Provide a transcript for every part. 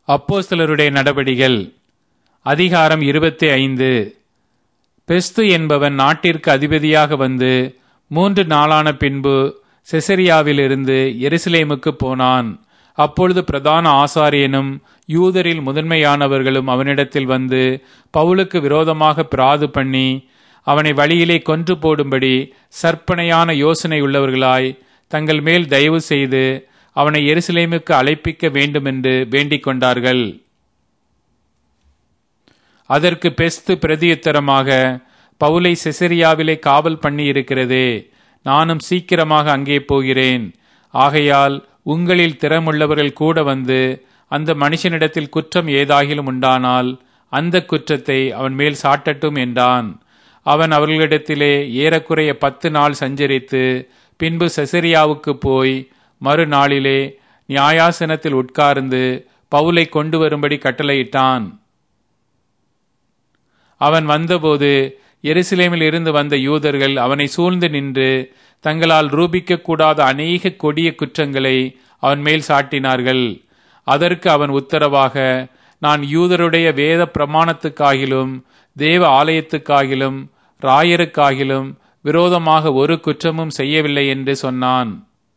அப்போஸ்தலருடைய நடபடிகள் அதிகாரம் இருபத்தி ஐந்து பெஸ்து என்பவன் நாட்டிற்கு அதிபதியாக வந்து மூன்று நாளான பின்பு செசரியாவிலிருந்து எருசலேமுக்கு போனான் அப்பொழுது பிரதான ஆசாரியனும் யூதரில் முதன்மையானவர்களும் அவனிடத்தில் வந்து பவுலுக்கு விரோதமாக பிராது பண்ணி அவனை வழியிலே கொன்று போடும்படி சற்பனையான யோசனை உள்ளவர்களாய் தங்கள் மேல் தயவு செய்து அவனை எருசலேமுக்கு அழைப்பிக்க வேண்டுமென்று வேண்டிக் கொண்டார்கள் அதற்கு பெஸ்து பிரதியுத்தரமாக பவுலை செசரியாவிலே காவல் பண்ணி இருக்கிறதே நானும் சீக்கிரமாக அங்கே போகிறேன் ஆகையால் உங்களில் திறமுள்ளவர்கள் கூட வந்து அந்த மனுஷனிடத்தில் குற்றம் ஏதாகிலும் உண்டானால் அந்த குற்றத்தை அவன் மேல் சாட்டட்டும் என்றான் அவன் அவர்களிடத்திலே ஏறக்குறைய பத்து நாள் சஞ்சரித்து பின்பு செசரியாவுக்கு போய் மறுநாளிலே நியாயாசனத்தில் உட்கார்ந்து பவுலை கொண்டு வரும்படி கட்டளையிட்டான் அவன் வந்தபோது எருசலேமில் இருந்து வந்த யூதர்கள் அவனை சூழ்ந்து நின்று தங்களால் ரூபிக்க கூடாத அநேக கொடிய குற்றங்களை அவன் மேல் சாட்டினார்கள் அதற்கு அவன் உத்தரவாக நான் யூதருடைய வேத பிரமாணத்துக்காகிலும் தேவ ஆலயத்துக்காகிலும் ராயருக்காகிலும் விரோதமாக ஒரு குற்றமும் செய்யவில்லை என்று சொன்னான்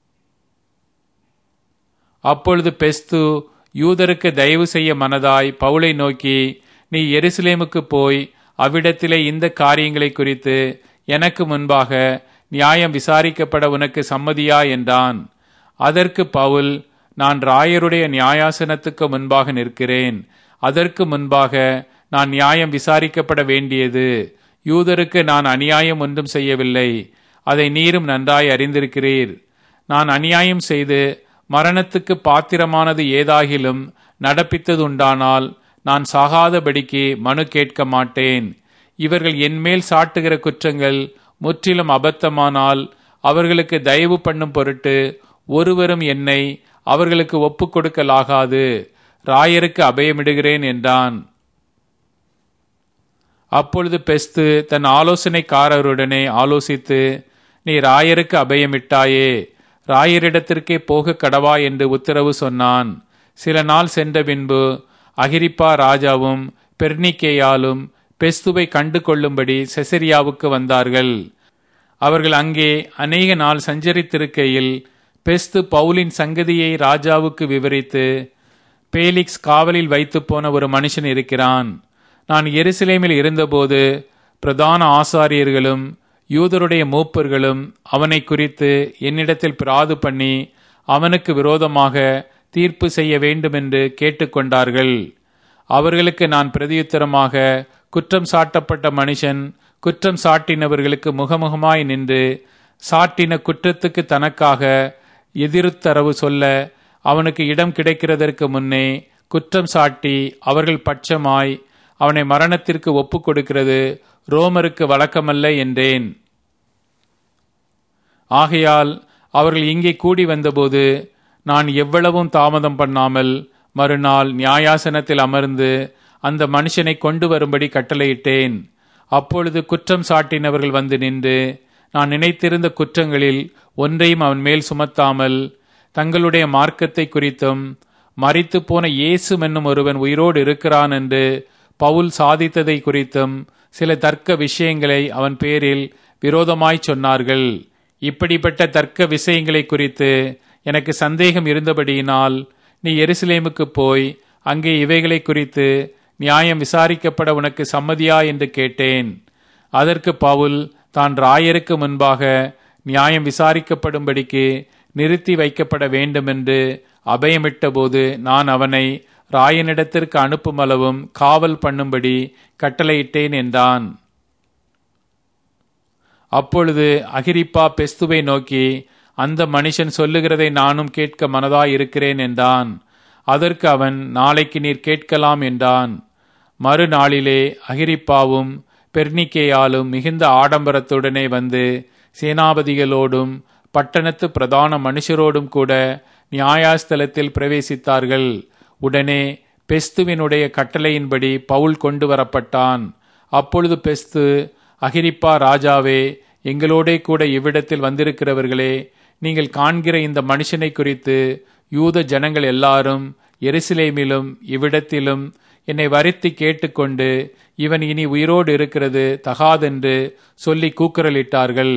அப்பொழுது பெஸ்து யூதருக்கு தயவு செய்ய மனதாய் பவுலை நோக்கி நீ எருசலேமுக்கு போய் அவ்விடத்திலே இந்த காரியங்களை குறித்து எனக்கு முன்பாக நியாயம் விசாரிக்கப்பட உனக்கு சம்மதியா என்றான் அதற்கு பவுல் நான் ராயருடைய நியாயாசனத்துக்கு முன்பாக நிற்கிறேன் அதற்கு முன்பாக நான் நியாயம் விசாரிக்கப்பட வேண்டியது யூதருக்கு நான் அநியாயம் ஒன்றும் செய்யவில்லை அதை நீரும் நன்றாய் அறிந்திருக்கிறீர் நான் அநியாயம் செய்து மரணத்துக்கு பாத்திரமானது ஏதாகிலும் நடப்பித்ததுண்டானால் நான் சாகாதபடிக்கு மனு கேட்க மாட்டேன் இவர்கள் என்மேல் சாட்டுகிற குற்றங்கள் முற்றிலும் அபத்தமானால் அவர்களுக்கு தயவு பண்ணும் பொருட்டு ஒருவரும் என்னை அவர்களுக்கு ஒப்புக் கொடுக்கலாகாது ராயருக்கு அபயமிடுகிறேன் என்றான் அப்பொழுது பெஸ்து தன் ஆலோசனைக்காரருடனே ஆலோசித்து நீ ராயருக்கு அபயமிட்டாயே ராயரிடத்திற்கே போக கடவா என்று உத்தரவு சொன்னான் சில நாள் சென்ற பின்பு அகிரிப்பா ராஜாவும் பெர்னிக்கேயாலும் பெஸ்துவை கண்டு கொள்ளும்படி செசரியாவுக்கு வந்தார்கள் அவர்கள் அங்கே அநேக நாள் சஞ்சரித்திருக்கையில் பெஸ்து பவுலின் சங்கதியை ராஜாவுக்கு விவரித்து பேலிக்ஸ் காவலில் வைத்து போன ஒரு மனுஷன் இருக்கிறான் நான் எருசலேமில் இருந்தபோது பிரதான ஆசாரியர்களும் யூதருடைய மூப்பர்களும் அவனை குறித்து என்னிடத்தில் பிராது பண்ணி அவனுக்கு விரோதமாக தீர்ப்பு செய்ய வேண்டுமென்று கேட்டுக்கொண்டார்கள் அவர்களுக்கு நான் பிரதியுத்தரமாக குற்றம் சாட்டப்பட்ட மனுஷன் குற்றம் சாட்டினவர்களுக்கு முகமுகமாய் நின்று சாட்டின குற்றத்துக்கு தனக்காக எதிர்த்தரவு சொல்ல அவனுக்கு இடம் கிடைக்கிறதற்கு முன்னே குற்றம் சாட்டி அவர்கள் பட்சமாய் அவனை மரணத்திற்கு ஒப்புக் கொடுக்கிறது ரோமருக்கு வழக்கமல்ல என்றேன் ஆகையால் அவர்கள் இங்கே கூடி வந்தபோது நான் எவ்வளவும் தாமதம் பண்ணாமல் மறுநாள் நியாயாசனத்தில் அமர்ந்து அந்த மனுஷனை கொண்டு வரும்படி கட்டளையிட்டேன் அப்பொழுது குற்றம் சாட்டினவர்கள் வந்து நின்று நான் நினைத்திருந்த குற்றங்களில் ஒன்றையும் அவன் மேல் சுமத்தாமல் தங்களுடைய மார்க்கத்தை குறித்தும் மறித்து போன இயேசு என்னும் ஒருவன் உயிரோடு இருக்கிறான் என்று பவுல் சாதித்ததை குறித்தும் சில தர்க்க விஷயங்களை அவன் பேரில் விரோதமாய் சொன்னார்கள் இப்படிப்பட்ட தர்க்க விஷயங்களை குறித்து எனக்கு சந்தேகம் இருந்தபடியினால் நீ எருசலேமுக்கு போய் அங்கே இவைகளை குறித்து நியாயம் விசாரிக்கப்பட உனக்கு சம்மதியா என்று கேட்டேன் அதற்கு பவுல் தான் ராயருக்கு முன்பாக நியாயம் விசாரிக்கப்படும்படிக்கு நிறுத்தி வைக்கப்பட வேண்டுமென்று அபயமிட்ட போது நான் அவனை ராயனிடத்திற்கு அனுப்புமளவும் காவல் பண்ணும்படி கட்டளையிட்டேன் என்றான் அப்பொழுது அகிரிப்பா பெஸ்துவை நோக்கி அந்த மனுஷன் சொல்லுகிறதை நானும் கேட்க மனதாய் இருக்கிறேன் என்றான் அதற்கு அவன் நாளைக்கு நீர் கேட்கலாம் என்றான் மறுநாளிலே அகிரிப்பாவும் பெர்னிக்கேயாலும் மிகுந்த ஆடம்பரத்துடனே வந்து சேனாபதிகளோடும் பட்டணத்து பிரதான மனுஷரோடும் கூட நியாயாஸ்தலத்தில் பிரவேசித்தார்கள் உடனே பெஸ்துவினுடைய கட்டளையின்படி பவுல் கொண்டு வரப்பட்டான் அப்பொழுது பெஸ்து அகிரிப்பா ராஜாவே எங்களோடே கூட இவ்விடத்தில் வந்திருக்கிறவர்களே நீங்கள் காண்கிற இந்த மனுஷனை குறித்து யூத ஜனங்கள் எல்லாரும் எருசலேமிலும் இவ்விடத்திலும் என்னை வருத்தி கேட்டுக்கொண்டு இவன் இனி உயிரோடு இருக்கிறது தகாதென்று சொல்லி கூக்குரலிட்டார்கள்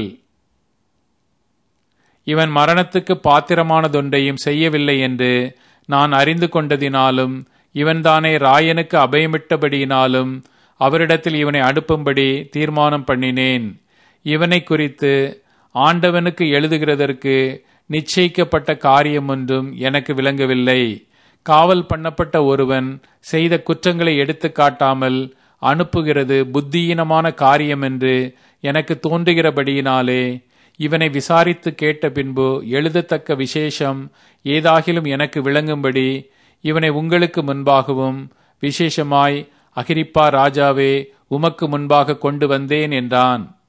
இவன் மரணத்துக்கு பாத்திரமானதொன்றையும் செய்யவில்லை என்று நான் அறிந்து கொண்டதினாலும் இவன்தானே ராயனுக்கு அபயமிட்டபடியினாலும் அவரிடத்தில் இவனை அனுப்பும்படி தீர்மானம் பண்ணினேன் இவனை குறித்து ஆண்டவனுக்கு எழுதுகிறதற்கு நிச்சயிக்கப்பட்ட காரியம் ஒன்றும் எனக்கு விளங்கவில்லை காவல் பண்ணப்பட்ட ஒருவன் செய்த குற்றங்களை எடுத்து காட்டாமல் அனுப்புகிறது புத்தியீனமான காரியம் என்று எனக்கு தோன்றுகிறபடியினாலே இவனை விசாரித்து கேட்ட பின்பு எழுதத்தக்க விசேஷம் ஏதாகிலும் எனக்கு விளங்கும்படி இவனை உங்களுக்கு முன்பாகவும் விசேஷமாய் அகிரிப்பா ராஜாவே உமக்கு முன்பாக கொண்டு வந்தேன் என்றான்